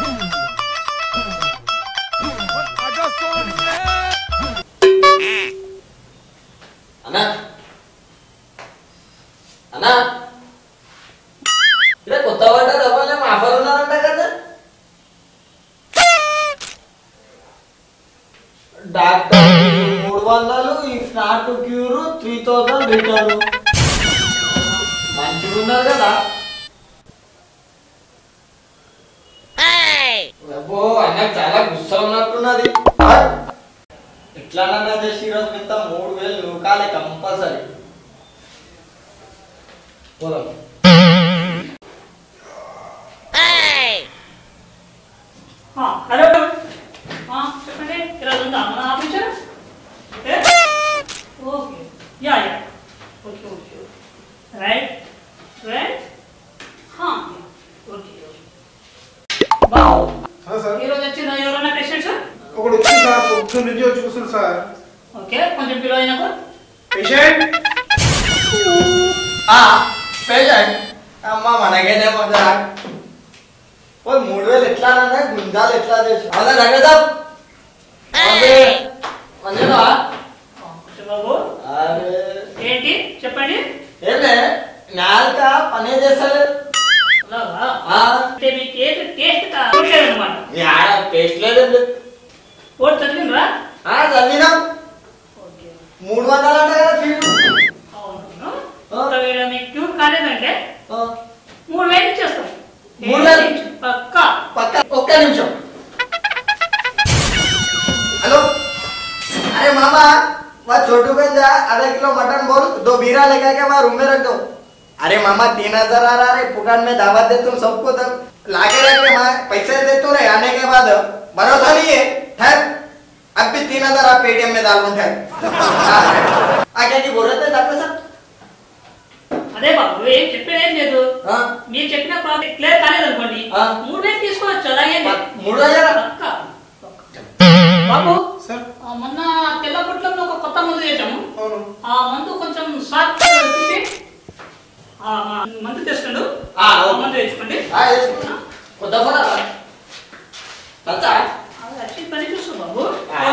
అన్నా అన్నా ఇక్కడ కొత్త పడ్డ డబ్బాలు ఆఫర్ ఉన్నారంట కదా డాక్టర్ మూడు వందలు if not cure three thousand return మంచిగా ఉన్నారు కదా అబ్బో అన్నకు చాలా గుస్స ఉన్నట్టున్నది ఎట్లా చేసి ఈరోజు మింత మూడు వేలు నూకాలే కంపల్సరీ పోదాం హలో చెప్పండి ఈరోజు ఉందా మన officer okay yeah yeah okay okay right right okay బాబు ఆ, సార్ ఈరోజు వచ్చిన ఎవరైనా పేషెంట్ సార్ ఒకడు వచ్చి సార్ పొద్దున్న నుంచి వచ్చి కూర్చుని సార్ ఓకే కొంచెం పిలో అయినాక పేషెంట్ ఆ పేషెంట్ అమ్మ మనకేనే మజా ఓ మూడు వేలు ఎట్లా అన్నా గుంజాలు ఎట్లా చేసి అవునా రగదా మంచిదా కొంచెం బాబు అరే ఏంటి చెప్పండి ఏమే నాలుక పనే చేస్తలేదు అలాగా ఆ, అంటే మీ టేస్ట్ టేస్ట్ అనమాట నీ ఆడ టేస్ట్ లేదు ఓటు చదివినరా ఆ, చదివినాం ఓకే మూడు వందలు అంట కదా ఫీజు అవును ఒకవేళ మీకు క్యూర్ కాలేదంటే ఆ, మూడు వేలు ఇచ్చేస్తాం మూడు వేలు? పక్క పక్క ఒక్క నిమిషం हेलो अरे मामा वह छोटू गंजा आधा किलो मटन बोल दो बीरा लेकर के वहाँ रूम में रख दो अरे मामा तीन हजार आ रहा है पुकान में दावत दे तुम सबको तब लाके रख के वहाँ पैसे दे तू रहे आने के बाद भरोसा नहीं है ठहर अब भी तीन हजार आप पेटीएम में डाल दूं ठहर हाँ, आगे की बोल रहे थे डॉक्टर साहब అదే బాబు ఏం చెప్పేది ఏం లేదు हाँ, మీరు చెప్పిన ప్రాబ్లం క్లియర్ కాలేదనుకోండి ఆ. మూడు వేలు తీసుకోవచ్చు అలాగే మూడు हजार పక్క. బాబు సార్ ఆ, మొన్న తెల్ల పుట్లంలో ఒక కొత్త మందు చేసాము అవును ఆ మందు కొంచెం షార్ప్ చూసి ఆ, ఆ, మందు తెచ్చుకోండు ఆ, ఆ ఓకే. మందు తెచ్చుకోండి हाँ, ये- खुदा बोला బచ్చా అది వచ్చి పని చూసుకో బాబు ఆ.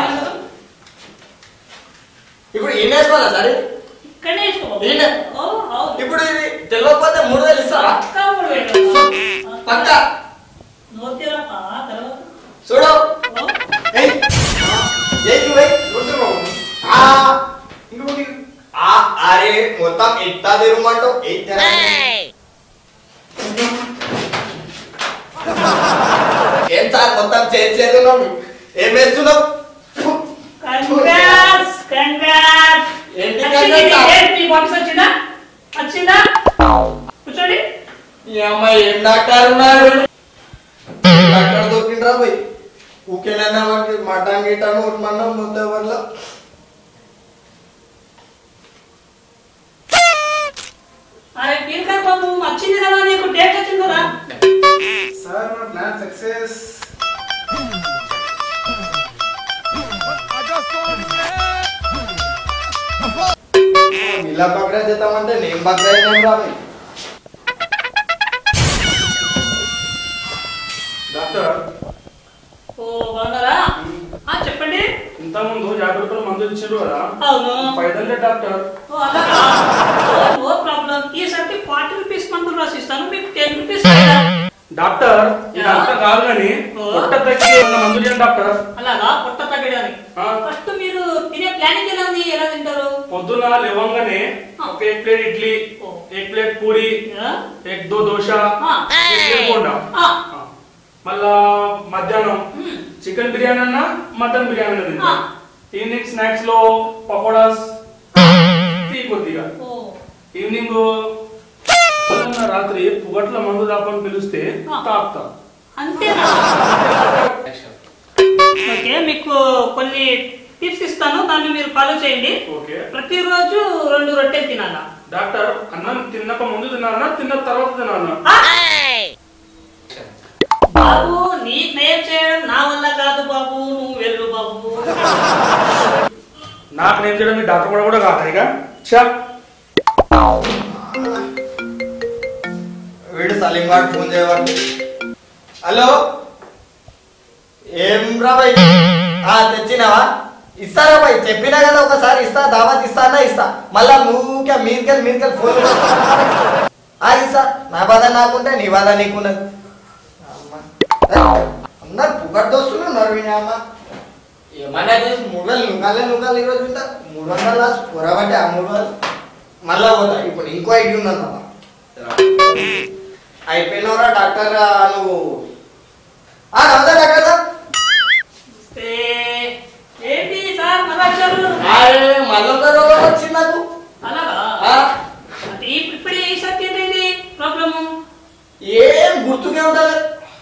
ఇప్పుడు ఏం వేసుకోవాలా సార్ ఇక్కడనే వేసుకో బాబు ఈయన? ఓ, అవును. ఇప్పుడు ఇది తెలియకపోతే మూడు వేలు ఇస్తారా పక్కా మూడు వేలు పక్క నోరు తెరపా, తర్వాత చూడు ఓ, ఏయ్ ఏయ్ నువ్వు ఏయ్. వద్దు బాబు ఆ ఇంకొకటి ఆ అరే మొత్తం ఎట్లా తెరమంటావు ఏం తెర ఏం సార్ మొత్తం చేసేది ఏం వేస్తున్నావు కంగ్రాట్స్ కంగ్రాట్స్ ఏంటి వచ్చింది congrats? ఏంటి మీ బాక్స్ వచ్చిందా వచ్చిందా కూర్చోండి ఈ అమ్మాయి ఏం డాక్టర్ ఉన్నారు డాక్టర్ దొరికిండ్రా పోయి ఊకేనన్నా మనకి మటన్ గిటాను ఉట్మన్నం ముద్ద వల్ల అరే పీల్కర్ బాబు వచ్చింది కదా నీకు డేట్ వచ్చింది కదా సార్ మన ప్లాన్ సక్సెస్ ఇలా బక్రా చేద్దామంటే నేను బక్రా ఏం రా పోయి డాక్టర్ ఓ బాగున్నారా ఆ చెప్పండి ఇంత ముందు యాభై రూపాయలు మందు ఇచ్చారు కదా అవును ఫైవ్ హండ్రెడ్ డాక్టర్ ఓ అలాగా ఓ, నో ప్రాబ్లం ఈసారికి ఫార్టీ రూపీస్ మందులు రాసిస్తాను మీకు టెన్ రూపీస్ డాక్టర్ ఇదంతా కాదు కానీ ఓ. పొట్ట తగ్గి ఉన్న మందులు ఇవ్వండి డాక్టర్ అలాగా పొట్ట తగ్గడానికి ఆ. ఫస్ట్ మీరు తినే ప్లానింగ్ ఎలా ఉంది ఎలా తింటారు పొద్దున లేవంగానే ఒక ఎగ్ ప్లేట్ ఇడ్లీ ఓ. ఎగ్ ప్లేట్ పూరి ఆ? ఎగ్ దో దోశ ఆ. ఎగ్ ప్లేట్ బోండా ఆ. ఆ. మళ్ళా మధ్యాహ్నం మ్మ్. చికెన్ బిర్యానీ అన్నా మటన్ బిర్యానీ అన్నా తింటా ఆ. ఈవినింగ్ స్నాక్స్ లో పకోడాస్ టీ కొద్దిగా ఓ ఈవినింగ్ పొద్దున్న రాత్రి పుగట్ల మందు దాపని పిలిస్తే ఆ. తాగుతా అంతేనా ఓకే మీకు కొన్ని టిప్స్ ఇస్తాను దాన్ని మీరు ఫాలో చేయండి ఓకే ప్రతిరోజు రెండు రొట్టెలు తినాలా డాక్టర్ అన్నం తిన్నక ముందు తినాలన్నా తిన్న తర్వాత తినాలన్నా ఆ? బాబు నీకు నయం చేయడం నా వల్ల కాదు బాబు నువ్వు వెళ్ళు బాబు నాకు నేను చేయడం మీ డాక్టర్ కూడా కూడా కాదు ఇక చా వీడు సలీం గారు ఫోన్ చేయవాలి హలో ఏం రా భయ్ ఆ తెచ్చినావా ఇస్తారా భయ్ చెప్పినా కదా ఒకసారి ఇస్తా దావత్ ఇస్తానా ఇస్తా మళ్ళా నువ్వుకే మీరికెళ్ళి మీరికెళ్ళి ఫోన్ ఆ ఇస్తా నా బాధ నాకుంటే నీ బాధ నీకున్నది అమ్మ. ఏ, అందరు పుగట్ దోస్తులు ఉన్నారు విని అమ్మ ఏమన్నా చేసి మూడు వేలు నువ్వులే నువ్వులు ఈరోజు ఇంత మూడు వందలు లాస్ పొరబట్టి ఆ మూడు వందలు మళ్ళా పోతా ఇప్పుడు ఇంకో ఐడి ఉందన్నమాట అయిపోయినవరా డాక్టర్ రా నువ్వు ఆ నమస్తే డాక్టర్ సార్ నమస్తే. ఏంటి సార్ మళ్ళా వచ్చారు అరే మళ్ళొక రోగం వచ్చింది నాకు అలాగా ఆ, అంటే ఇప్పుడు ఇప్పుడు ఈ సర్కి ఏంటండి ప్రాబ్లము ఏం గుర్తుకే ఉంటది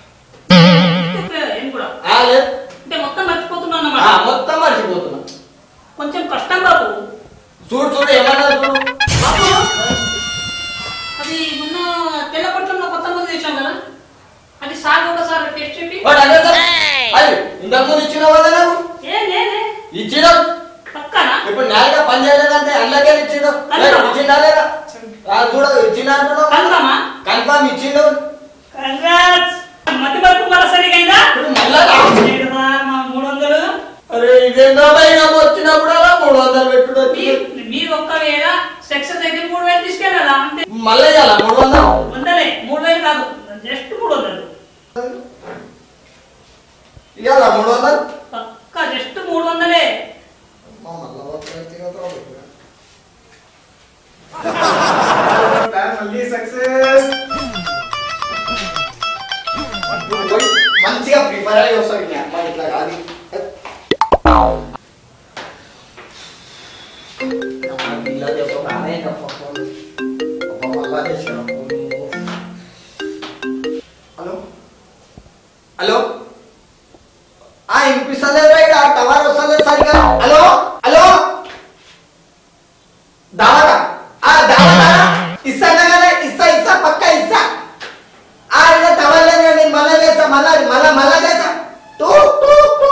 ఏం కూడా ఆ, లేదు అంటే మొత్తం మర్చిపోతున్నాను ఆ, అన్నమాట మొత్తం మర్చిపోతున్నా కొంచెం కష్టం బాబు చూడు చూడు ఏమన్నా చూడు బాబు అది మొన్న తెల్లపట్లంలో కొత్త మంది తెచ్చాం కదా అది సార్ ఒకసారి టెస్ట్ చెప్పి ఓ డాక్టర్ సార్ అది ఇంతకు ముందు ఇచ్చినావు కదా నాకు ఏ లేదే ఇచ్చినావు పక్కనా ఇప్పుడు నాలుగా పని చేయలేదంటే అందులోకే ఇచ్చిండు కన్ఫర్మ్. ఇచ్చిందా లేదా ఆ, చూడు ఇచ్చిందా అంటున్నావు కన్ఫర్మా? కన్ఫర్మ్ ఇచ్చిండు కంగ్రాట్స్ మధ్య వరకు మళ్ళా సరిగైందా ఇప్పుడు మళ్ళా రా. లేదు సార్ మా మూడు వందలు అరే ఇదేందో పైన వచ్చినప్పుడు అలా మూడు వందలు పెట్టుడు మీరు మీరు ఒక్కవేళ సక్సెస్ అయితే మూడు వేలు తీసుకెళ్ళాలా అంతే మళ్ళీ ఇవ్వాలా మూడు వందలు వందలే మూడు వేలు కాదు జస్ట్ మూడు వందలు ఇవ్వాలా మూడు వందలు పక్క జస్ట్ మూడు వందలే ప్లాన్ మళ్ళీ సక్సెస్ మంచిగా ప్రిపేర్ అయ్యి వస్తాడు మీ అమ్మ ఇట్లా కాదు అమ్మ పిల్లది ఒక బాగానే తప్ప ఫోన్. అబ్బా, మళ్ళా చేసిన ఫోన్. హలో హలో ఆ వినిపిస్తలేదు రైట్ ఆ టవర్ వస్తలేదు సరిగా హలో హలో దావతా ఆ దావతా ఇస్తాను కదా ఇస్తా ఇస్తా పక్కా ఇస్తా ఆ ఇలా టవర్ లేదు కదా, నేను మళ్ళా చేస్తా మళ్ళా మళ్ళా మళ్ళా చేస్తా టూ టూ టూ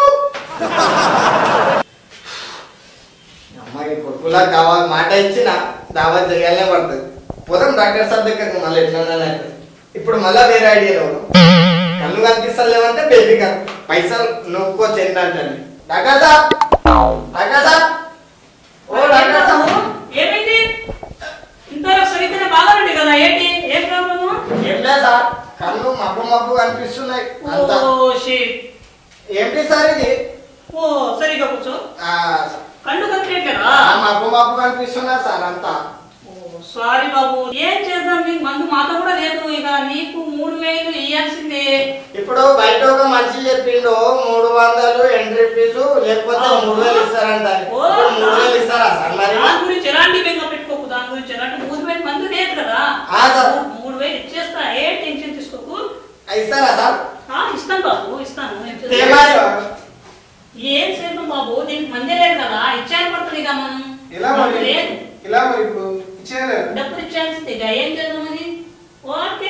అమ్మాయి కొడుకులా కావాలి మాట ఇచ్చిన దావత్ చేయాలనే పడుతుంది పోదాం డాక్టర్ సార్ దగ్గరికి మళ్ళీ ఎట్లా ఇప్పుడు మళ్ళా వేరే ఐడియా కళ్ళు కనిపిస్తలేవంటే బేబీ గారు పైసలు నొక్కో చెందంటే డాక్టర్ సార్ డాక్టర్ సార్ ఓ డాక్టర్ సార్ ఏమైంది ఇంతవరకు సరిగ్గా బాగానండి కదా ఏంటి ఏం ప్రాబ్లము ఏం లేదు సార్ కళ్ళు మబ్బు మబ్బు కనిపిస్తున్నాయి అంతా ఓ షిట్ ఏంటి సార్ ఇది ఓ సరిగా కూర్చో ఆ, కళ్ళు కనిపించట్లేదా ఆ మబ్బు మబ్బు కనిపిస్తున్నారు సార్ అంతా ఓ సారీ బాబు ఏం చేద్దాం నీకు మందు మాత కూడా లేదు ఇక నీకు మూడు వేలు ఇయ్యాల్సిందే ఇప్పుడు బయట ఒక మనిషి చెప్పిండు మూడు వందలు ఎంట్రీ ఫీజు లేకపోతే మూడు వేలు ఇస్తారంట ఓ, ఇప్పుడు మూడు వేలు ఇస్తారా సార్ మరి దాని గురించి ఎలాంటి బెంగ పెట్టుకోకు దాని గురించి ఎలాంటి మూడు వేలు మంది లేదు కదా ఆ, సార్. మూడు వేలు ఇచ్చేస్తా ఏ టెన్షన్ తీసుకోకు ఇస్తారా సార్ ఆ, ఇస్తాను బాబు ఇస్తాను ఏం చేద్దాం? ఏమని? ఏం చేద్దాం బాబు దీనికి మందే లేదు కదా ఇచ్చాను పడుతుంది ఇక మనం ఇలా మరి లేదు ఇలా మరి ఇప్పుడు ఇచ్చేయలేదు డబ్బులు ఇచ్చాల్సింది ఇక ఏం చేద్దాం అది ఓకే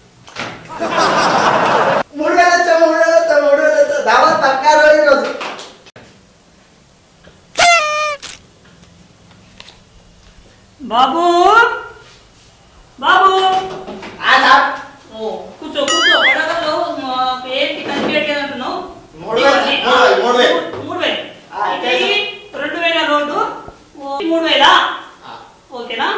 మూడు వేలు వచ్చా మూడు వేలు వచ్చా మూడు వేలు వచ్చా దావా పక్కా రోజు ఈరోజు బాబు బాబు ఆ సార్ ఓ కూర్చో కూర్చో పడగలో ఏంటి కనిపించట్లేదు అంటున్నావు మూడు వేలు, ఇది, మూడు వేలు, మూడు వేలు. మూడు వేలు ఆ, ఇది రెండు వేల రోడ్డు ఓ, మూడు వేల ఓకేనా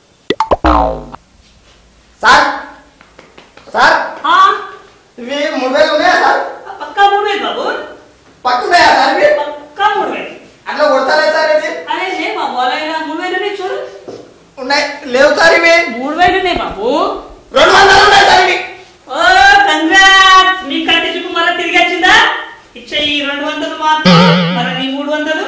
సార్ సార్ ఆ, ఇవి మూడు వేలు ఉన్నాయా సార్ పక్కా మూడు వేలు బాబు పట్టున్నాయా సార్ ఇవి పక్కా మూడు వేలు అట్లా కొడతారా సార్ ఇది అదే లే బాబు అలా మూడు వేలు ఉన్నాయి చూడు ఉన్నాయి లేవు సార్ ఇవి మూడు వేలు ఉన్నాయి బాబు రెండు వందలు ఉన్నాయి సార్ ఇవి ఓ కంగ్రాట్స్ నీ కంటి చూపు మళ్ళీ తిరిగి వచ్చిందా ఇచ్చే ఈ రెండు వందలు మాత్రం మరి నీ మూడు వందలు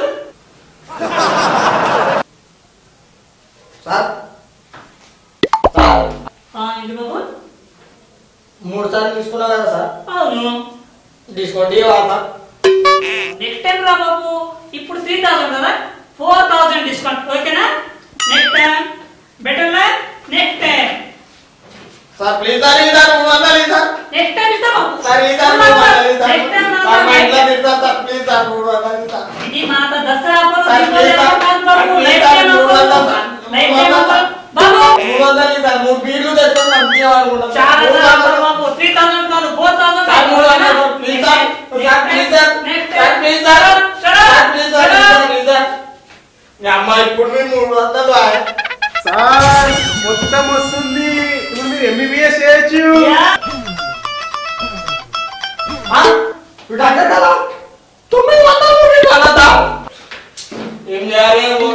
సార్ సార్ ఆ, ఏంటి బాబు మూడు సార్లు తీసుకున్నా కదా సార్ అవును డిస్కౌంట్ ఇవ్వాలి సార్ నెక్స్ట్ టైం రా బాబు ఇప్పుడు త్రీ థౌసండ్ కదా ఫోర్ థౌసండ్ డిస్కౌంట్ ఓకేనా next time better luck next time sir please sir ఇది సార్ మూడు వందలు ఇది సార్ నెక్స్ట్ టైం ఇస్తా బాబు సార్ ఇది సార్ మూడు వందలు ఇది సార్ నెక్స్ట్ టైం సార్ మా ఇంట్లో తిడతారు సార్ ప్లీజ్ సార్ మూడు వందలు ఇది సార్ ఇది మాట Dussehra offer sir, Deepavali please sir. Offer కాదు బాబు. ప్లీజ్ లైఫ్ సార్, టైం మూడు ఆఫర్. వందలు సార్. లైఫ్ మూడు టైం వందలు ఆఫర్. బాబు మూడు వందలు ఇది సార్ మూడు బీర్లు తెచ్చుకొని మంచిగా అనుకుంటాం చాలా మూడు ఆఫర్ వందలు బాబు త్రీ థౌసండ్ కాదు ఫోర్ థౌసండ్ సార్ మూడు వందలు ప్లీజ్ సార్ సార్ ప్లీజ్ మూడు వందలు ఆయ్. సార్ మొత్తం వస్తుంది ఇప్పుడు మీరు ఎంబీబీఎస్ చేయొచ్చు యా. ఆ? ఇప్పుడు డాక్టర్ కదా తొమ్మిది వందలు మూడు కలదా ఏం చేయాలి ఏమో.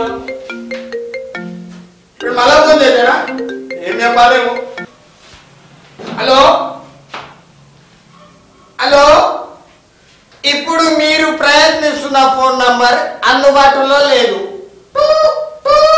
ఇప్పుడు మళ్ళా ఫోన్ చేశారా ఏం చెప్పాలేమో హలో హలో ఇప్పుడు మీరు ప్రయత్నిస్తున్న ఫోన్ నంబర్ అందుబాటులో లేదు